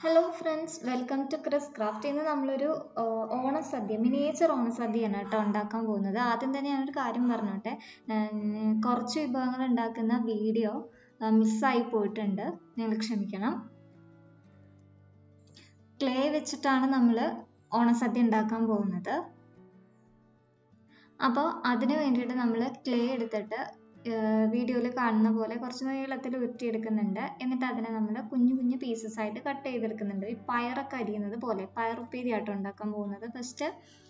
hello friends welcome to Kris craft ഇന്ന് നമ്മളൊരു ആഹ് ഓണസദ്യ miniature ഓണസദ്യയാണ് കേട്ടോ ഉണ്ടാക്കാൻ പോകുന്നത് ആദ്യം തന്നെ ഞാനൊരു കാര്യം പറഞ്ഞോട്ടെ ഞാൻ കുറച്ച് വിഭവങ്ങൾ ഉണ്ടാക്കുന്ന വീഡിയോ മിസ്സായി പോയിട്ടുണ്ട് നിങ്ങൾ ക്ഷമിക്കണം ക്ലേ വെച്ചിട്ടാണ് നമ്മൾ ഓണസദ്യ ഉണ്ടാക്കാൻ പോകുന്നത് അപ്പോൾ അതിന് വേണ്ടിയിട്ട് നമ്മൾ ക്ലേ എടുത്തിട്ട് വീഡിയോയിൽ കാണുന്ന പോലെ കുറച്ച് നീളത്തിൽ ഉരുട്ടിയെടുക്കുന്നുണ്ട് എന്നിട്ട് അതിനെ നമ്മൾ കുഞ്ഞു കുഞ്ഞു പീസസ് ആയിട്ട് കട്ട് ചെയ്തെടുക്കുന്നുണ്ട് ഈ പയറൊക്കെ അരിയുന്നത് പോലെ പയർ ഉപ്പേരി ആട്ടോ ഉണ്ടാക്കാൻ പോകുന്നത് ഫസ്റ്റ്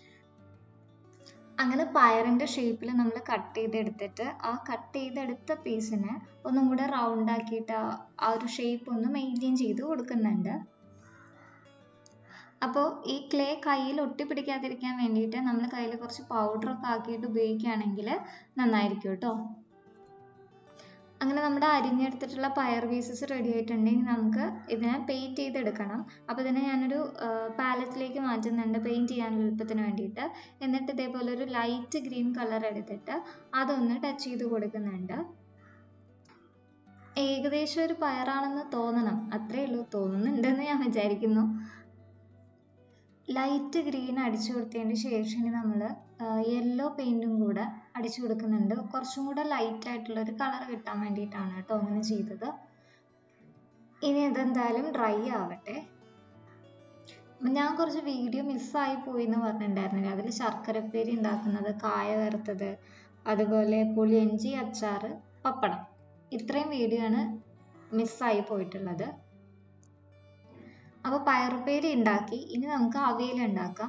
അങ്ങനെ പയറിന്റെ ഷേപ്പിൽ നമ്മൾ കട്ട് ചെയ്തെടുത്തിട്ട് ആ കട്ട് ചെയ്തെടുത്ത പീസിനെ ഒന്നും കൂടെ റൗണ്ട് ആക്കിയിട്ട് ആ ഒരു ഷേപ്പ് ഒന്ന് മെയിൻറ്റെയിൻ ചെയ്ത് കൊടുക്കുന്നുണ്ട് അപ്പോൾ ഈ ക്ലേ കയ്യിൽ ഒട്ടിപ്പിടിക്കാതിരിക്കാൻ വേണ്ടിയിട്ട് നമ്മൾ കയ്യിൽ കുറച്ച് പൗഡറൊക്കെ ആക്കിയിട്ട് ഉപയോഗിക്കുകയാണെങ്കിൽ നന്നായിരിക്കും കേട്ടോ അങ്ങനെ നമ്മുടെ അരിഞ്ഞെടുത്തിട്ടുള്ള പയർ പീസസ് റെഡി ആയിട്ടുണ്ടെങ്കിൽ നമുക്ക് ഇതിനെ പെയിൻറ്റ് ചെയ്തെടുക്കണം അപ്പോൾ ഇതിനെ ഞാനൊരു പാലറ്റിലേക്ക് മാറ്റുന്നുണ്ട് പെയിൻറ്റ് ചെയ്യാനുള്ള എളുപ്പത്തിന് വേണ്ടിയിട്ട് എന്നിട്ട് ഇതേപോലെ ഒരു ലൈറ്റ് ഗ്രീൻ കളർ എടുത്തിട്ട് അതൊന്ന് ടച്ച് ചെയ്ത് കൊടുക്കുന്നുണ്ട് ഏകദേശം ഒരു പയറാണെന്ന് തോന്നണം അത്രേ ഉള്ളൂ തോന്നുന്നുണ്ടെന്ന് ഞാൻ വിചാരിക്കുന്നു ലൈറ്റ് ഗ്രീൻ അടിച്ചു കൊടുത്തതിന് ശേഷം ഇനി നമ്മൾ യെല്ലോ പെയിൻറ്റും കൂടെ അടിച്ചു കൊടുക്കുന്നുണ്ട് കുറച്ചും കൂടെ ലൈറ്റ് ആയിട്ടുള്ള ഒരു കളർ കിട്ടാൻ വേണ്ടിയിട്ടാണ് കേട്ടോ അങ്ങനെ ചെയ്തത് ഇനി ഇതെന്തായാലും ഡ്രൈ ആവട്ടെ ഞാൻ കുറച്ച് വീഡിയോ മിസ്സായി പോയി എന്ന് പറഞ്ഞിട്ടുണ്ടായിരുന്നില്ല അതിൽ ശർക്കരപ്പേരി ഉണ്ടാക്കുന്നത് കായ വറുത്തത് അതുപോലെ പുളിയഞ്ചി അച്ചാറ് പപ്പടം ഇത്രയും വീഡിയോ ആണ് മിസ്സായി പോയിട്ടുള്ളത് അപ്പോൾ പയറുപ്പേരി ഉണ്ടാക്കി ഇനി നമുക്ക് അവിയൽ ഉണ്ടാക്കാം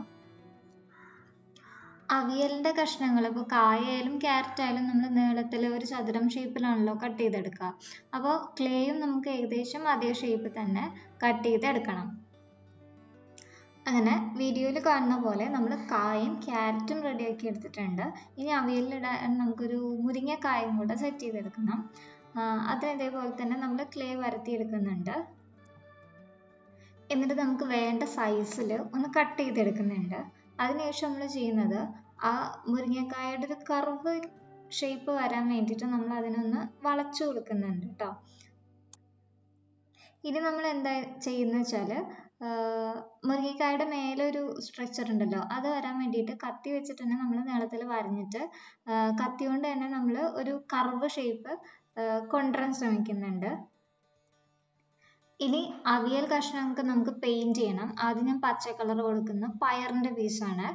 അവിയലിന്റെ കഷ്ണങ്ങൾ ഇപ്പോൾ കായായാലും ക്യാരറ്റ് ആയാലും നമ്മൾ നീളത്തിൽ ഒരു ചതുരം ഷേപ്പിലാണല്ലോ കട്ട് ചെയ്തെടുക്കുക അപ്പോൾ ക്ലേയും നമുക്ക് ഏകദേശം അതേ ഷേപ്പിൽ തന്നെ കട്ട് ചെയ്തെടുക്കണം അങ്ങനെ വീഡിയോയിൽ കാണുന്ന പോലെ നമ്മൾ കായും ക്യാരറ്റും റെഡിയാക്കി എടുത്തിട്ടുണ്ട് ഇനി അവിയലിലിടാൻ നമുക്കൊരു മുരിങ്ങക്കായും കൂടെ സെറ്റ് ചെയ്തെടുക്കണം അതിന് ഇതേപോലെ തന്നെ നമ്മൾ ക്ലേ വരത്തിയെടുക്കുന്നുണ്ട് എന്നിട്ട് നമുക്ക് വേണ്ട സൈസിൽ ഒന്ന് കട്ട് ചെയ്തെടുക്കുന്നുണ്ട് അതിനുശേഷം നമ്മൾ ചെയ്യുന്നത് ആ മുരിങ്ങക്കായയുടെ ഒരു കർവ് ഷേപ്പ് വരാൻ വേണ്ടിയിട്ട് നമ്മൾ അതിനൊന്ന് വളച്ചു കൊടുക്കുന്നുണ്ട് കേട്ടോ ഇനി നമ്മൾ എന്താ ചെയ്യുന്നത് വെച്ചാൽ മുരിങ്ങക്കായുടെ മേലെ ഒരു സ്ട്രക്ചർ ഉണ്ടല്ലോ അത് വരാൻ വേണ്ടിയിട്ട് കത്തി വെച്ചിട്ട് തന്നെ നമ്മൾ നീളത്തിൽ വരഞ്ഞിട്ട് കത്തി കൊണ്ട് തന്നെ നമ്മൾ ഒരു കർവ് ഷേപ്പ് കൊണ്ടുവരാൻ ശ്രമിക്കുന്നുണ്ട് ഇനി അവിയൽ കഷ്ണങ്ങൾക്ക് നമുക്ക് പെയിന്റ് ചെയ്യണം ആദ്യം ഞാൻ പച്ച കളർ കൊടുക്കുന്ന പയറിന്റെ പീസാണ്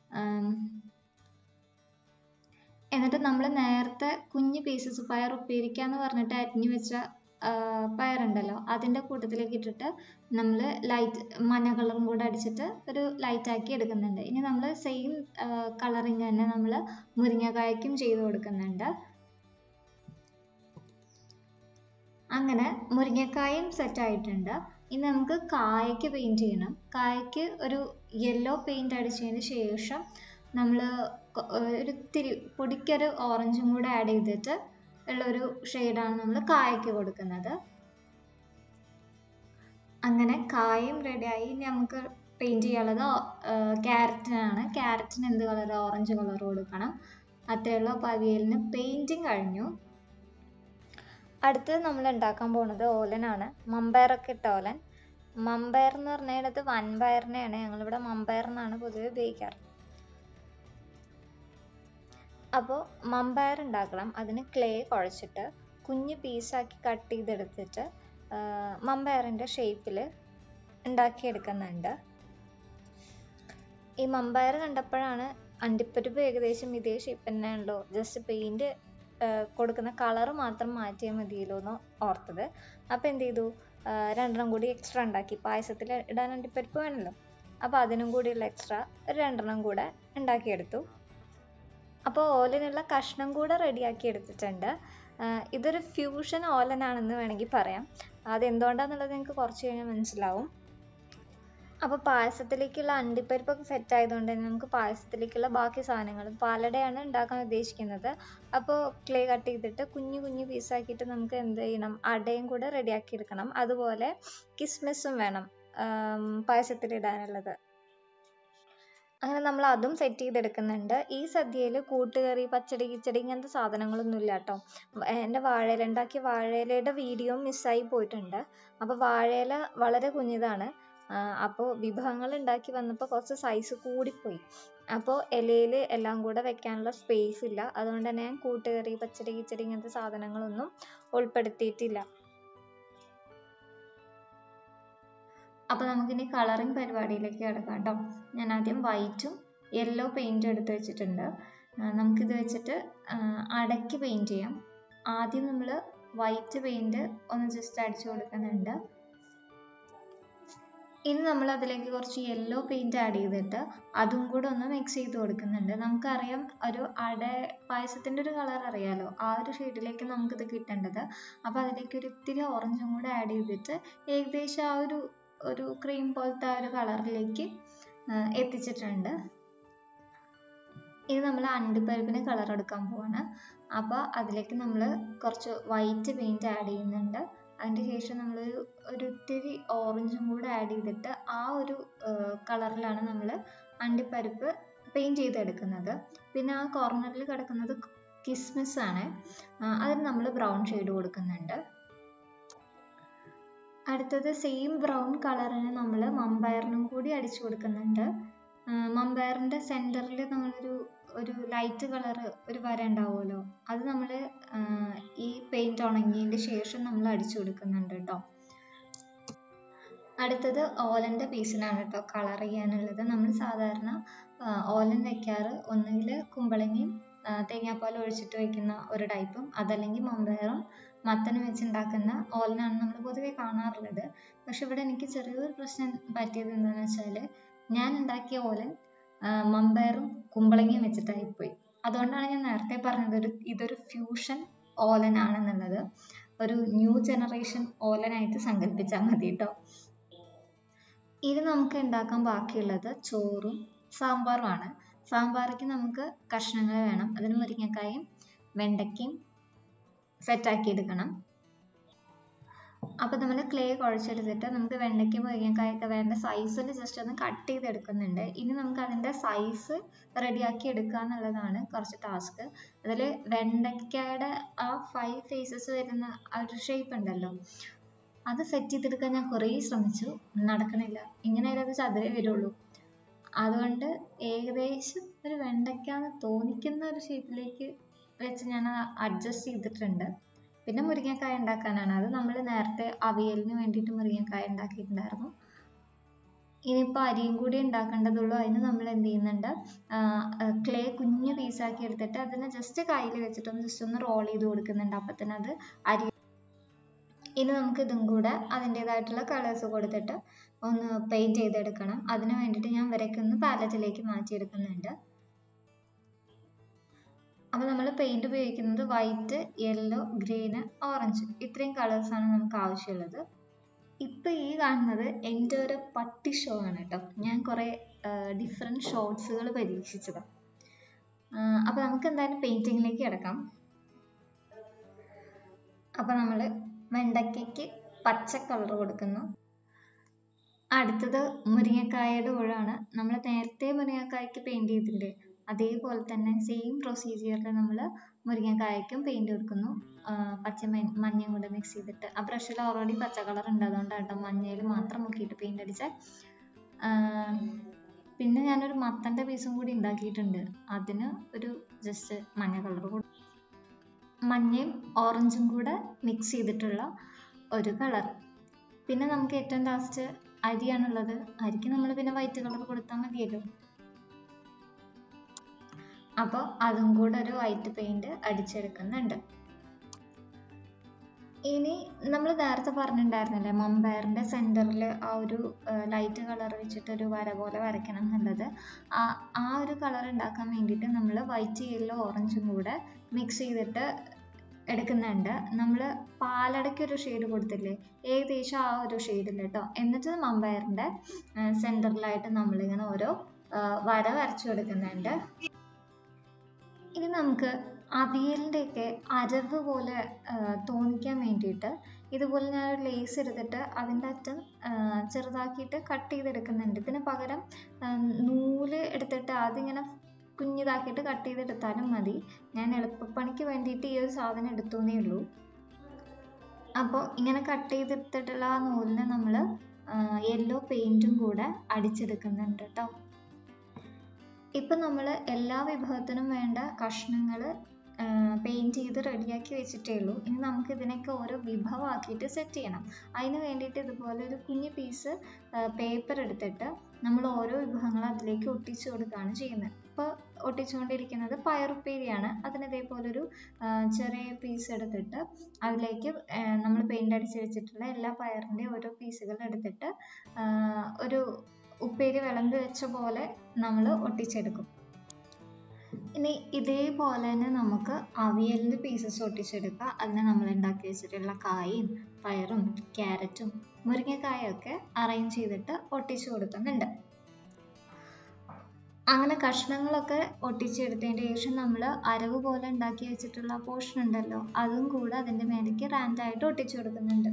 എന്നിട്ട് നമ്മൾ നേരത്തെ കുഞ്ഞു പീസസ് പയർ ഉപ്പേരിക്കാന്ന് പറഞ്ഞിട്ട് അരിഞ്ഞു വെച്ച പയറുണ്ടല്ലോ അതിന്റെ കൂട്ടത്തിലേക്ക് ഇട്ടിട്ട് നമ്മൾ ലൈറ്റ് മഞ്ഞ കളറും കൂടെ അടിച്ചിട്ട് ഒരു ലൈറ്റ് ആക്കി എടുക്കുന്നുണ്ട് ഇനി നമ്മൾ സെയിം കളറിങ് തന്നെ നമ്മൾ മുരിങ്ങക്കായ്ക്കും ചെയ്ത് കൊടുക്കുന്നുണ്ട് അങ്ങനെ മുരിങ്ങക്കായും സെറ്റ് ആയിട്ടുണ്ട് ഇനി നമുക്ക് കായക്ക് പെയിന്റ് ചെയ്യണം കായക്ക് ഒരു യെല്ലോ പെയിന്റ് അടിച്ചതിന് ശേഷം നമ്മൾ ഒരു ഇത്തിരി പൊടിക്കൊരു ഓറഞ്ചും കൂടെ ആഡ് ചെയ്തിട്ട് ഉള്ള ഒരു ഷെയ്ഡാണ് നമ്മൾ കായക്ക് കൊടുക്കുന്നത് അങ്ങനെ കായും റെഡിയായി ഇനി നമുക്ക് പെയിന്റ് ചെയ്യാനുള്ളത് ക്യാരറ്റിനാണ് ക്യാരറ്റിന് എന്ത് കളർ ഓറഞ്ച് കളർ കൊടുക്കണം അത്രയേ ഉള്ളൂ അപ്പോൾ അവിയലിന് പെയിന്റിങ് കഴിഞ്ഞു അടുത്തത് നമ്മൾ ഉണ്ടാക്കാൻ പോകുന്നത് ഓലനാണ് മമ്പയറൊക്കെ ഇട്ട ഓലൻ മമ്പയർ എന്ന് പറഞ്ഞത് വൻപയറിനെയാണ് ഞങ്ങളിവിടെ മമ്പയർ എന്നാണ് പൊതുവെ ഉപയോഗിക്കാറ് അപ്പോൾ മമ്പയർ ഉണ്ടാക്കണം അതിന് ക്ലേ കുഴച്ചിട്ട് കുഞ്ഞ് പീസാക്കി കട്ട് ചെയ്തെടുത്തിട്ട് മമ്പയറിൻ്റെ ഷേപ്പിൽ ഉണ്ടാക്കിയെടുക്കുന്നുണ്ട് ഈ മമ്പയർ കണ്ടപ്പോഴാണ് അണ്ടിപ്പരിപ്പ് ഏകദേശം ഇതേ ഷേപ്പ് തന്നെയാണല്ലോ ജസ്റ്റ് പെയിൻറ് കൊടുക്കുന്ന കളർ മാത്രം മാറ്റിയാൽ മതിയല്ലോ എന്ന് ഓർത്തത് അപ്പോൾ എന്ത് ചെയ്തു രണ്ടെണ്ണം കൂടി എക്സ്ട്രാ ഉണ്ടാക്കി പായസത്തിൽ ഇടാൻ അണ്ടിപ്പരിപ്പ് വേണമല്ലോ അപ്പോൾ അതിനും കൂടിയുള്ള എക്സ്ട്രാ ഒരു രണ്ടെണ്ണം കൂടെ ഉണ്ടാക്കിയെടുത്തു അപ്പോൾ ഓലനുള്ള കഷ്ണം കൂടെ റെഡിയാക്കി എടുത്തിട്ടുണ്ട് ഇതൊരു ഫ്യൂഷൻ ഓലനാണെന്ന് വേണമെങ്കിൽ പറയാം അത് എന്തുകൊണ്ടാണെന്നുള്ളത് നിങ്ങൾക്ക് കുറച്ച് കഴിഞ്ഞാൽ മനസ്സിലാവും അപ്പോൾ പായസത്തിലേക്കുള്ള അണ്ടിപ്പരിപ്പൊക്കെ സെറ്റ് ആയതുകൊണ്ട് തന്നെ നമുക്ക് പായസത്തിലേക്കുള്ള ബാക്കി സാധനങ്ങൾ പാലടയാണ് ഉണ്ടാക്കാൻ ഉദ്ദേശിക്കുന്നത് അപ്പോൾ ക്ലേ കട്ട് ചെയ്തിട്ട് കുഞ്ഞു കുഞ്ഞു പീസാക്കിയിട്ട് നമുക്ക് എന്ത് ചെയ്യണം അടയും കൂടെ റെഡിയാക്കി എടുക്കണം അതുപോലെ കിസ്മിസും വേണം പായസത്തിൽ ഇടാനുള്ളത് അങ്ങനെ നമ്മൾ അതും സെറ്റ് ചെയ്തെടുക്കുന്നുണ്ട് ഈ സദ്യയിൽ കൂട്ടുകറി പച്ചടി കിച്ചടി ഇങ്ങനത്തെ സാധനങ്ങളൊന്നും ഇല്ല കേട്ടോ എൻ്റെ വാഴയില ഉണ്ടാക്കിയ വാഴയിലയുടെ വീഡിയോ മിസ്സായി പോയിട്ടുണ്ട് അപ്പോൾ വാഴയില വളരെ കുഞ്ഞിതാണ് അപ്പോൾ വിഭവങ്ങൾ ഉണ്ടാക്കി വന്നപ്പോൾ കുറച്ച് സൈസ് കൂടിപ്പോയി അപ്പോൾ ഇലയിൽ എല്ലാം കൂടെ വെക്കാനുള്ള സ്പേസ് ഇല്ല അതുകൊണ്ട് തന്നെ ഞാൻ കൂട്ടുകറി പച്ചടി കിച്ചടി ഇങ്ങനത്തെ സാധനങ്ങളൊന്നും ഉൾപ്പെടുത്തിയിട്ടില്ല അപ്പോൾ നമുക്കിനി കളറിങ് പരിപാടിയിലേക്ക് കിടക്കാം കേട്ടോ ഞാൻ ആദ്യം വൈറ്റും യെല്ലോ പെയിൻറ്റും എടുത്ത് വെച്ചിട്ടുണ്ട് നമുക്കിത് വെച്ചിട്ട് അടയ്ക്ക് പെയിൻറ്റ് ചെയ്യാം ആദ്യം നമ്മൾ വൈറ്റ് പെയിൻറ്റ് ഒന്ന് ജസ്റ്റ് അടിച്ചു കൊടുക്കുന്നുണ്ട് ഇനി നമ്മൾ അതിലേക്ക് കുറച്ച് യെല്ലോ പെയിൻറ്റ് ആഡ് ചെയ്തിട്ട് അതും കൂടെ ഒന്ന് മിക്സ് ചെയ്ത് കൊടുക്കുന്നുണ്ട് നമുക്കറിയാം ഒരു അട പായസത്തിൻ്റെ ഒരു കളർ അറിയാലോ ആ ഒരു ഷെയ്ഡിലേക്ക് നമുക്കിത് കിട്ടേണ്ടത് അപ്പോൾ അതിലേക്ക് ഒരു ഇത്തിരി ഓറഞ്ചും കൂടെ ആഡ് ചെയ്തിട്ട് ഏകദേശം ആ ഒരു ഒരു ക്രീം പോലത്തെ ആ ഒരു കളറിലേക്ക് എത്തിച്ചിട്ടുണ്ട് ഇനി നമ്മൾ അണ്ടിപ്പരിപ്പിന് കളർ എടുക്കാൻ പോവാണ് അപ്പോൾ അതിലേക്ക് നമ്മൾ കുറച്ച് വൈറ്റ് പെയിൻറ്റ് ആഡ് ചെയ്യുന്നുണ്ട് അതിൻ്റെ ശേഷം നമ്മളൊരു ഒരു ഇത്തിരി ഓറഞ്ചും കൂടെ ആഡ് ചെയ്തിട്ട് ആ ഒരു കളറിലാണ് നമ്മൾ അണ്ടിപ്പരിപ്പ് പെയിൻറ്റ് ചെയ്തെടുക്കുന്നത് പിന്നെ ആ കോർണറിൽ കിടക്കുന്നത് കിസ്മിസ് ആണ് അതിന് നമ്മൾ ബ്രൗൺ ഷെയ്ഡ് കൊടുക്കുന്നുണ്ട് അടുത്തത് സെയിം ബ്രൗൺ കളറിന് നമ്മൾ മമ്പയറിനും കൂടി അടിച്ചു കൊടുക്കുന്നുണ്ട് മമ്പയറിൻ്റെ സെൻറ്ററിൽ നമ്മളൊരു ഒരു ലൈറ്റ് കളർ ഒരു വര ഉണ്ടാവുമല്ലോ അത് നമ്മൾ ഈ പെയിൻറ് ഉണങ്ങിയതിൻ്റെ ശേഷം നമ്മൾ അടിച്ചു കൊടുക്കുന്നുണ്ട് കേട്ടോ അടുത്തത് ഓലൻ്റെ പീസിനാണ് കേട്ടോ കളർ ചെയ്യാനുള്ളത് നമ്മൾ സാധാരണ ഓലൻ വെക്കാറ് ഒന്നുകിൽ കുമ്പളങ്ങയും തേങ്ങാപ്പാൽ ഒഴിച്ചിട്ട് വെക്കുന്ന ഒരു ടൈപ്പും അതല്ലെങ്കിൽ മമ്പയറും മത്തനും വെച്ചുണ്ടാക്കുന്ന ഓലനാണ് നമ്മൾ പൊതുവെ കാണാറുള്ളത് പക്ഷെ ഇവിടെ എനിക്ക് ചെറിയൊരു പ്രശ്നം പറ്റിയത് എന്താണെന്ന് വെച്ചാൽ ഞാൻ ഉണ്ടാക്കിയ ഓലൻ മമ്പയറും കുമ്പളങ്ങയും വെച്ചിട്ടായിപ്പോയി അതുകൊണ്ടാണ് ഞാൻ നേരത്തെ പറഞ്ഞത് ഒരു ഇതൊരു ഫ്യൂഷൻ ഓലനാണെന്നുള്ളത് ഒരു ന്യൂ ജനറേഷൻ ഓലനായിട്ട് സങ്കല്പിച്ചാൽ മതി കേട്ടോ ഇത് നമുക്ക് ഉണ്ടാക്കാൻ ബാക്കിയുള്ളത് ചോറും സാമ്പാറുമാണ് സാമ്പാറേക്ക് നമുക്ക് കഷ്ണങ്ങൾ വേണം അതിന് മുരിങ്ങക്കായും വെണ്ടയ്ക്കയും സെറ്റാക്കി എടുക്കണം അപ്പോൾ നമ്മൾ ക്ലേ കുഴച്ചെടുത്തിട്ട് നമുക്ക് വെണ്ടയ്ക്കും മുരിങ്ങക്കായൊക്കെ വേണ്ട സൈസിൽ ജസ്റ്റ് ഒന്ന് കട്ട് ചെയ്തെടുക്കുന്നുണ്ട് ഇനി നമുക്ക് അതിൻ്റെ സൈസ് റെഡിയാക്കി എടുക്കുക എന്നുള്ളതാണ് കുറച്ച് ടാസ്ക് അതിൽ വെണ്ടയ്ക്കയുടെ ആ ഫൈവ് ഫേസസ് വരുന്ന ആ ഒരു ഷേപ്പ് ഉണ്ടല്ലോ അത് സെറ്റ് ചെയ്തെടുക്കാൻ ഞാൻ കുറേ ശ്രമിച്ചു നടക്കണില്ല ഇങ്ങനെ അത് ചതുരേ വരുള്ളൂ അതുകൊണ്ട് ഏകദേശം ഒരു വെണ്ടയ്ക്കാന്ന് തോന്നിക്കുന്ന ഒരു ഷേപ്പിലേക്ക് വെച്ച് ഞാൻ അഡ്ജസ്റ്റ് ചെയ്തിട്ടുണ്ട് പിന്നെ മുരിങ്ങക്കായ ഉണ്ടാക്കാനാണ് അത് നമ്മൾ നേരത്തെ അവിയലിന് വേണ്ടിയിട്ട് മുരിങ്ങക്കായ ഉണ്ടാക്കിയിട്ടുണ്ടായിരുന്നു ഇനിയിപ്പോൾ അരിയും കൂടി ഉണ്ടാക്കേണ്ടതുള്ളൂ അതിന് നമ്മൾ എന്ത് ചെയ്യുന്നുണ്ട് ക്ലേ കുഞ്ഞു പീസാക്കി എടുത്തിട്ട് അതിനെ ജസ്റ്റ് കയ്യിൽ വെച്ചിട്ട് ഒന്ന് ജസ്റ്റ് ഒന്ന് റോൾ ചെയ്ത് കൊടുക്കുന്നുണ്ട് അപ്പം തന്നെ അത് അരി ഇനി നമുക്ക് ഇതും കൂടെ അതിൻ്റെതായിട്ടുള്ള കളേഴ്സ് കൊടുത്തിട്ട് ഒന്ന് പെയിൻറ്റ് ചെയ്തെടുക്കണം അതിന് വേണ്ടിയിട്ട് ഞാൻ വരയ്ക്കുന്ന പാലറ്റിലേക്ക് മാറ്റിയെടുക്കുന്നുണ്ട് അപ്പോൾ നമ്മൾ പെയിൻറ് ഉപയോഗിക്കുന്നത് വൈറ്റ് യെല്ലോ ഗ്രീന് ഓറഞ്ച് ഇത്രയും കളേഴ്സാണ് നമുക്ക് ആവശ്യമുള്ളത് ഇപ്പോൾ ഈ കാണുന്നത് എൻ്റെ ഒരു പട്ടി ഷോ ആണ് കേട്ടോ ഞാൻ കുറേ ഡിഫറെൻറ്റ് ഷോർട്സുകൾ പരീക്ഷിച്ചതാണ് അപ്പോൾ നമുക്ക് എന്തായാലും പെയിൻറ്റിങ്ങിലേക്ക് കിടക്കാം അപ്പോൾ നമ്മൾ വെണ്ടയ്ക്കയ്ക്ക് പച്ച കളർ കൊടുക്കുന്നു അടുത്തത് മുരിങ്ങക്കായയുടെ കൂടാണ് നമ്മൾ നേരത്തെ മുരിങ്ങക്കായ്ക്ക് പെയിൻറ് ചെയ്തില്ലേ അതേപോലെ തന്നെ സെയിം പ്രൊസീജിയറിൽ നമ്മൾ മുരിങ്ങക്കായക്കും പെയിൻറ് കൊടുക്കുന്നു പച്ച മഞ്ഞയും കൂടെ മിക്സ് ചെയ്തിട്ട് ആ ബ്രഷിൽ ഓൾറെഡി പച്ച കളർ ഉണ്ട് അതുകൊണ്ടാണ് കേട്ടോ മഞ്ഞയിൽ മാത്രം മുക്കിയിട്ട് പെയിൻറ് അടിച്ച പിന്നെ ഞാനൊരു മത്തൻ്റെ പീസും കൂടി ഉണ്ടാക്കിയിട്ടുണ്ട് അതിന് ഒരു ജസ്റ്റ് മഞ്ഞ കളർ കൂടി മഞ്ഞയും ഓറഞ്ചും കൂടെ മിക്സ് ചെയ്തിട്ടുള്ള ഒരു കളർ പിന്നെ നമുക്ക് ഏറ്റവും ലാസ്റ്റ് അരിയാണുള്ളത് അരിക്ക് നമ്മൾ പിന്നെ വൈറ്റ് കളർ കൊടുത്താൽ മതിയല്ലോ അപ്പോൾ അതും കൂടെ ഒരു വൈറ്റ് പെയിന്റ് അടിച്ചെടുക്കുന്നുണ്ട് ഇനി നമ്മൾ നേരത്തെ പറഞ്ഞിട്ടുണ്ടായിരുന്നില്ലേ മമ്പയറിൻ്റെ സെൻറ്ററിൽ ആ ഒരു ലൈറ്റ് കളർ വെച്ചിട്ട് ഒരു വര പോലെ വരയ്ക്കണം എന്നുള്ളത് ആ ആ ഒരു കളർ ഉണ്ടാക്കാൻ വേണ്ടിയിട്ട് നമ്മൾ വൈറ്റ് യെല്ലോ ഓറഞ്ചും കൂടെ മിക്സ് ചെയ്തിട്ട് എടുക്കുന്നുണ്ട് നമ്മൾ പാലടയ്ക്ക് ഒരു ഷെയ്ഡ് കൊടുത്തില്ലേ ഏകദേശം ആ ഒരു ഷെയ്ഡിൽ കേട്ടോ എന്നിട്ട് മമ്പയറിൻ്റെ സെൻറ്ററിലായിട്ട് നമ്മളിങ്ങനെ ഓരോ വര വരച്ചു കൊടുക്കുന്നുണ്ട് ഇനി നമുക്ക് അവിയലിൻ്റെയൊക്കെ അരവ് പോലെ തോന്നിക്കാൻ വേണ്ടിയിട്ട് ഇതുപോലെ ഞാൻ ഒരു ലേസ് എടുത്തിട്ട് അതിൻ്റെ അറ്റം ചെറുതാക്കിയിട്ട് കട്ട് ചെയ്തെടുക്കുന്നുണ്ട് ഇതിന് പകരം നൂല് എടുത്തിട്ട് അതിങ്ങനെ കുഞ്ഞിതാക്കിയിട്ട് കട്ട് ചെയ്തെടുത്താലും മതി ഞാൻ എളുപ്പപ്പണിക്ക് വേണ്ടിയിട്ട് ഈ ഒരു സാധനം എടുത്തുവെന്നേ ഉള്ളൂ അപ്പോൾ ഇങ്ങനെ കട്ട് ചെയ്തെടുത്തിട്ടുള്ള ആ നൂലിന് നമ്മൾ യെല്ലോ പെയിൻറ്റും കൂടെ അടിച്ചെടുക്കുന്നുണ്ട് കേട്ടോ ഇപ്പം നമ്മൾ എല്ലാ വിഭവത്തിനും വേണ്ട കഷ്ണങ്ങൾ പെയിൻറ്റ് ചെയ്ത് റെഡിയാക്കി വെച്ചിട്ടേ ഉള്ളൂ ഇനി നമുക്ക് ഇതിനൊക്കെ ഓരോ വിഭവമാക്കിയിട്ട് സെറ്റ് ചെയ്യണം അതിന് വേണ്ടിയിട്ട് ഇതുപോലെ ഒരു കുഞ്ഞു പീസ് പേപ്പർ എടുത്തിട്ട് നമ്മൾ ഓരോ വിഭവങ്ങൾ അതിലേക്ക് ഒട്ടിച്ചു കൊടുക്കുകയാണ് ചെയ്യുന്നത് ഇപ്പോൾ ഒട്ടിച്ചുകൊണ്ടിരിക്കുന്നത് പയറുപ്പേരിയാണ് അതിന് ഇതേപോലൊരു ചെറിയ പീസ് എടുത്തിട്ട് അതിലേക്ക് നമ്മൾ പെയിൻ്റ് അടിച്ച് വെച്ചിട്ടുള്ള എല്ലാ പയറിൻ്റെ ഓരോ പീസുകൾ എടുത്തിട്ട് ഒരു ഉപ്പേരി വിളമ്പി വെച്ച പോലെ നമ്മൾ ഒട്ടിച്ചെടുക്കും ഇനി ഇതേപോലെ തന്നെ നമുക്ക് അവിയലിൻ്റെ പീസസ് ഒട്ടിച്ചെടുക്കുക അതിന് നമ്മൾ ഉണ്ടാക്കി വെച്ചിട്ടുള്ള കായും പയറും ക്യാരറ്റും മുരിങ്ങക്കായൊക്കെ അറേഞ്ച് ചെയ്തിട്ട് ഒട്ടിച്ചു കൊടുക്കുന്നുണ്ട് അങ്ങനെ കഷ്ണങ്ങളൊക്കെ ഒട്ടിച്ചെടുത്തതിന് ശേഷം നമ്മൾ അരവ് പോലെ ഉണ്ടാക്കി വെച്ചിട്ടുള്ള പോർഷൻ ഉണ്ടല്ലോ അതും കൂടെ അതിൻ്റെ മേലേക്ക് റാൻഡായിട്ട് ഒട്ടിച്ചു കൊടുക്കുന്നുണ്ട്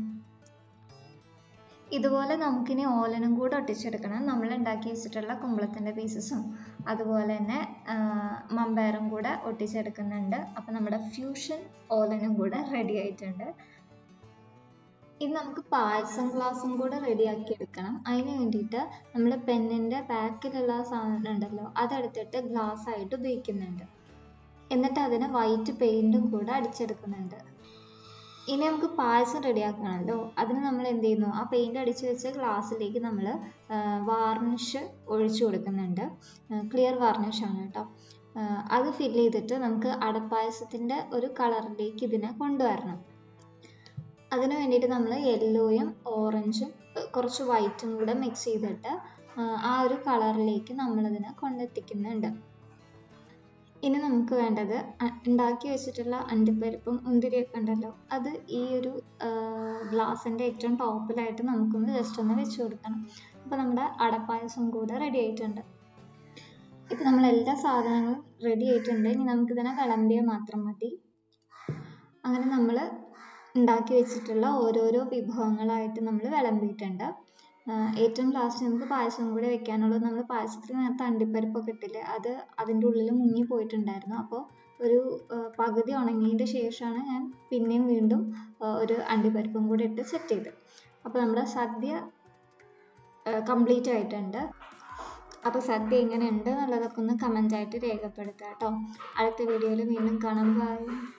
ഇതുപോലെ നമുക്കിനി ഓലനും കൂടെ ഒട്ടിച്ചെടുക്കണം നമ്മൾ ഉണ്ടാക്കി വെച്ചിട്ടുള്ള കുമ്പളത്തിൻ്റെ പീസസും അതുപോലെ തന്നെ മമ്പയറും കൂടെ ഒട്ടിച്ചെടുക്കുന്നുണ്ട് അപ്പോൾ നമ്മുടെ ഫ്യൂഷൻ ഓലനും കൂടെ റെഡി ആയിട്ടുണ്ട് ഇനി നമുക്ക് പായസം ഗ്ലാസും കൂടെ റെഡിയാക്കി എടുക്കണം അതിന് വേണ്ടിയിട്ട് നമ്മൾ പെന്നിൻ്റെ ബാക്കിലുള്ള സാധനം ഉണ്ടല്ലോ അതെടുത്തിട്ട് ഗ്ലാസ് ആയിട്ട് ഉപയോഗിക്കുന്നുണ്ട് എന്നിട്ട് അതിന് വൈറ്റ് പെയിൻറ്റും കൂടെ അടിച്ചെടുക്കുന്നുണ്ട് ഇനി നമുക്ക് പായസം റെഡിയാക്കണമല്ലോ അതിന് നമ്മൾ എന്ത് ചെയ്യുന്നു ആ പെയിൻ്റ് അടിച്ച് വെച്ച ഗ്ലാസ്സിലേക്ക് നമ്മൾ വാർണിഷ് ഒഴിച്ചു കൊടുക്കുന്നുണ്ട് ക്ലിയർ വാർണിഷ് ആണ് കേട്ടോ അത് ഫില്ല് ചെയ്തിട്ട് നമുക്ക് അടപ്പായസത്തിൻ്റെ ഒരു കളറിലേക്ക് ഇതിനെ കൊണ്ടുവരണം അതിന് വേണ്ടിയിട്ട് നമ്മൾ യെല്ലോയും ഓറഞ്ചും കുറച്ച് വൈറ്റും കൂടെ മിക്സ് ചെയ്തിട്ട് ആ ഒരു കളറിലേക്ക് നമ്മളിതിനെ കൊണ്ടെത്തിക്കുന്നുണ്ട് ഇനി നമുക്ക് വേണ്ടത് ഉണ്ടാക്കി വെച്ചിട്ടുള്ള അണ്ടിപ്പരിപ്പും മുന്തിരിയൊക്കെ ഉണ്ടല്ലോ അത് ഈ ഒരു ഗ്ലാസിൻ്റെ ഏറ്റവും ടോപ്പിലായിട്ട് നമുക്കൊന്ന് ജസ്റ്റ് ഒന്ന് വെച്ച് കൊടുക്കണം അപ്പോൾ നമ്മുടെ അടപ്പായസം കൂടെ റെഡി ആയിട്ടുണ്ട് ഇപ്പം നമ്മൾ എല്ലാ സാധനങ്ങളും റെഡി ആയിട്ടുണ്ട് ഇനി നമുക്കിതിനെ വിളമ്പിയാൽ മാത്രം മതി അങ്ങനെ നമ്മൾ ഉണ്ടാക്കി വെച്ചിട്ടുള്ള ഓരോരോ വിഭവങ്ങളായിട്ട് നമ്മൾ വിളമ്പിയിട്ടുണ്ട് ഏറ്റവും ലാസ്റ്റ് നമുക്ക് പായസം കൂടെ വെക്കാനുള്ളത് നമ്മൾ പായസത്തിൽ നേരത്തെ അണ്ടിപ്പരിപ്പൊക്കെ ഇട്ടില്ലേ അത് അതിൻ്റെ ഉള്ളിൽ മുങ്ങി പോയിട്ടുണ്ടായിരുന്നു അപ്പോൾ ഒരു പകുതി ഉണങ്ങിയതിൻ്റെ ശേഷമാണ് ഞാൻ പിന്നെയും വീണ്ടും ഒരു അണ്ടിപ്പരിപ്പും കൂടെ ഇട്ട് സെറ്റ് ചെയ്ത് അപ്പോൾ നമ്മുടെ സദ്യ കംപ്ലീറ്റ് ആയിട്ടുണ്ട് അപ്പോൾ സദ്യ എങ്ങനെ ഉണ്ട് എന്നുള്ളതൊക്കെ ഒന്ന് കമൻ്റ് ആയിട്ട് രേഖപ്പെടുത്തുക കേട്ടോ അടുത്ത വീഡിയോയിൽ വീണ്ടും കാണാം ബൈ